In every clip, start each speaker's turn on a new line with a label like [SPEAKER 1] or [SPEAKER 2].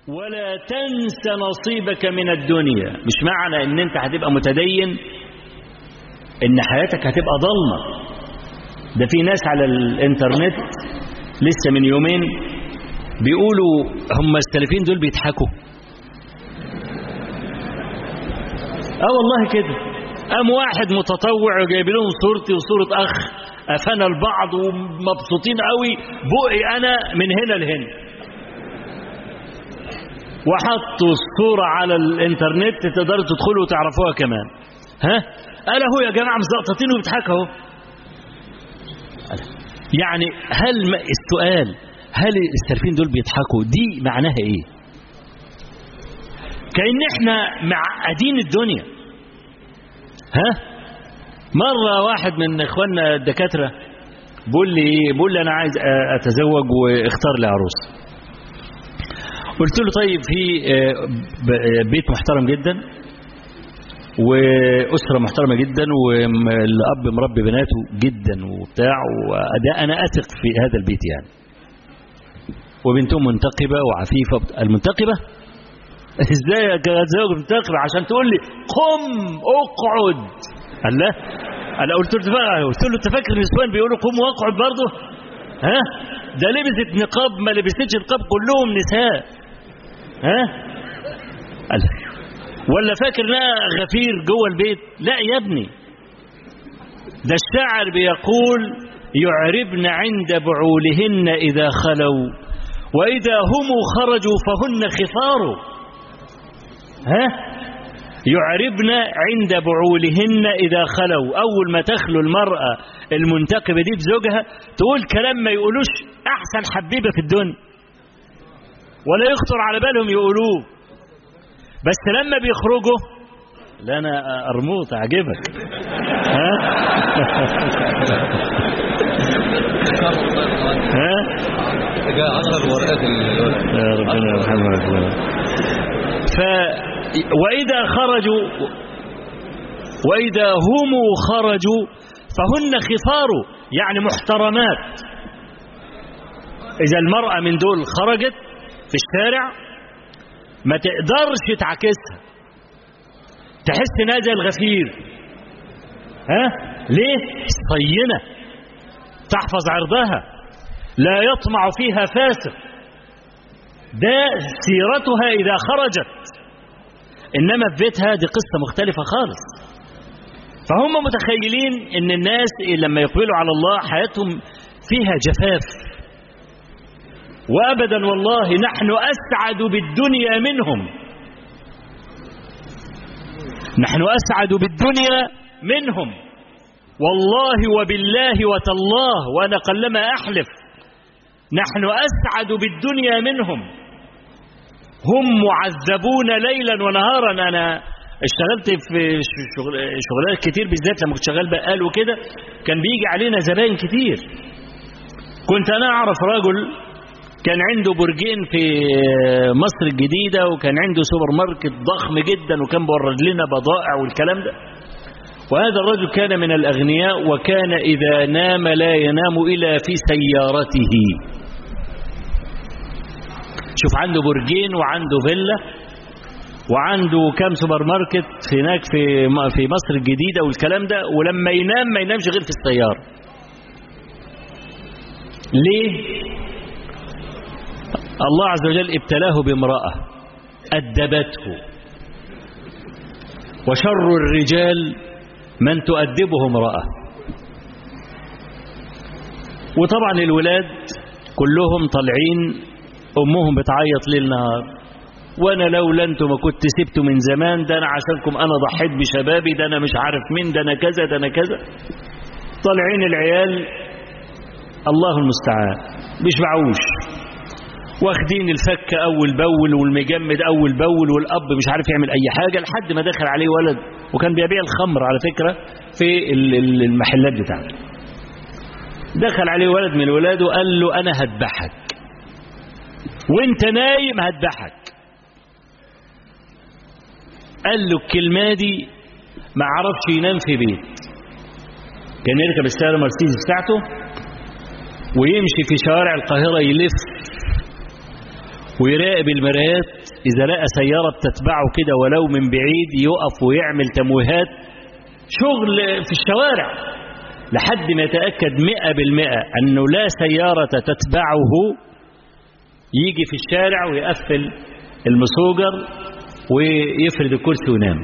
[SPEAKER 1] ولا تنس نصيبك من الدنيا مش معنى ان انت هتبقى متدين ان حياتك هتبقى ضلمة ده في ناس على الانترنت لسه من يومين بيقولوا هم السلفيين دول بيضحكوا اه والله كده قام واحد متطوع وجايب لهم صورتي وصورة اخ افانا البعض ومبسوطين قوي بقي انا من هنا لهنا وحطوا الصورة على الانترنت تقدروا تدخلوا وتعرفوها كمان ها قال اهو يا جماعة مزقططين وبيضحكوا اهو يعني هل السؤال هل السلفيين دول بيضحكوا دي معناها ايه كأن احنا معقدين الدنيا ها مرة واحد من اخواننا الدكاترة بيقول لي ايه بيقول لي انا عايز اتزوج واختار لي عروس قلت له طيب في بيت محترم جدا وأسرة محترمة جدا والأب مربي بناته جدا وبتاع وده أنا أثق في هذا البيت يعني وبنتهم منتقبة وعفيفة المنتقبة ازاي اتزوج منتقبة عشان تقول لي قم اقعد قال لا انا قلت له بقى قلت له انت فاكر النسوان بيقولوا قم واقعد برضه ها ده لبست نقاب ما لبستش نقاب كلهم نساء ها قال ولا فاكر انها غفير جوه البيت لا يا ابني ده الشاعر بيقول يعربن عند بعولهن إذا خلوا وإذا هم خرجوا فهن خفار ها يعربن عند بعولهن إذا خلوا أول ما تخلو المرأة المنتقبة دي بزوجها تقول كلام ما يقولوش أحسن حبيبة في الدنيا ولا يخطر على بالهم يقولوه بس لما بيخرجوا لا أنا أرموط أعجبك ها ها
[SPEAKER 2] جاء عشر ورقات
[SPEAKER 1] يا ربنا يرحمه ف وإذا خرجوا وإذا هم خرجوا فهن خفار يعني محترمات إذا المرأة من دول خرجت في الشارع ما تقدرش تعكسها تحس انها زي الغفير ها ليه صينة تحفظ عرضها لا يطمع فيها فاسق ده سيرتها إذا خرجت إنما في بيتها دي قصة مختلفة خالص فهم متخيلين ان الناس لما يقبلوا على الله حياتهم فيها جفاف وابدا والله نحن اسعد بالدنيا منهم نحن اسعد بالدنيا منهم والله وبالله وتالله وانا قلما احلف نحن اسعد بالدنيا منهم هم معذبون ليلا ونهارا انا اشتغلت في شغل شغلات كتير بالذات لما كنت شغال بقال وكده كان بيجي علينا زباين كتير كنت انا اعرف رجل كان عنده برجين في مصر الجديدة وكان عنده سوبر ماركت ضخم جدا وكان بورد لنا بضائع والكلام ده وهذا الرجل كان من الأغنياء وكان إذا نام لا ينام إلا في سيارته شوف عنده برجين وعنده فيلا وعنده كام سوبر ماركت هناك في في مصر الجديدة والكلام ده ولما ينام ما ينامش غير في السيارة ليه الله عز وجل ابتلاه بامرأة أدبته وشر الرجال من تؤدبه امرأة وطبعا الولاد كلهم طالعين أمهم بتعيط ليل نهار وانا لولا انتم ما كنت سبته من زمان ده انا عشانكم انا ضحيت بشبابي ده انا مش عارف مين ده انا كذا ده انا كذا طالعين العيال الله المستعان مش بعوش واخدين الفك اول باول والمجمد اول باول والاب مش عارف يعمل اي حاجه لحد ما دخل عليه ولد وكان بيبيع الخمر على فكره في المحلات بتاعته دخل عليه ولد من ولاده قال له انا هذبحك وانت نايم هذبحك قال له الكلمة دي ما عرفش ينام في بيت كان يركب السيارة مرسيدس بتاعته ويمشي في شوارع القاهرة يلف ويراقب المرايات إذا لقى سيارة بتتبعه كده ولو من بعيد يقف ويعمل تمويهات شغل في الشوارع لحد ما يتأكد مئة بالمئة أنه لا سيارة تتبعه يجي في الشارع ويقفل المسوجر ويفرد الكرسي وينام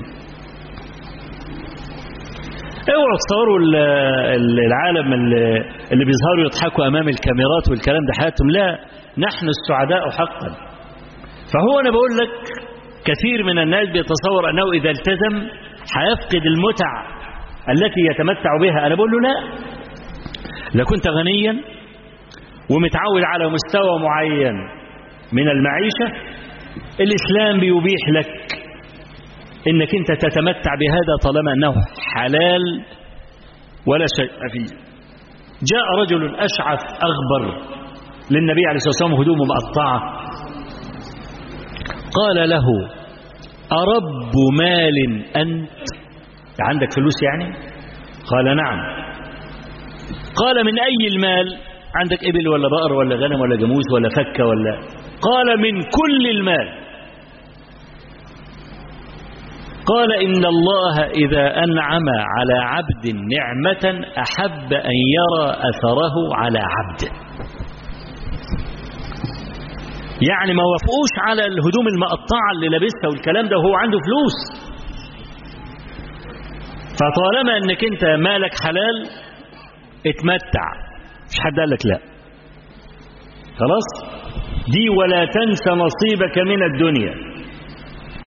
[SPEAKER 1] اوعوا تصوروا العالم اللي بيظهروا يضحكوا امام الكاميرات والكلام ده حياتهم لا نحن السعداء حقا فهو انا بقول لك كثير من الناس بيتصور انه اذا التزم هيفقد المتع التي يتمتع بها انا بقول له لا لكنت غنيا ومتعود على مستوى معين من المعيشه الاسلام بيبيح لك انك انت تتمتع بهذا طالما انه حلال ولا شيء فيه جاء رجل اشعث اغبر للنبي عليه الصلاه والسلام هدومه مقطعه قال له ارب مال انت عندك فلوس يعني قال نعم قال من اي المال عندك ابل ولا بقر ولا غنم ولا جاموس ولا فكه ولا قال من كل المال قال إن الله إذا أنعم على عبد نعمة أحب أن يرى أثره على عبده يعني ما وافقوش على الهدوم المقطعة اللي لابسها والكلام ده وهو عنده فلوس فطالما انك انت مالك حلال اتمتع مش حد قال لك لا خلاص دي ولا تنس نصيبك من الدنيا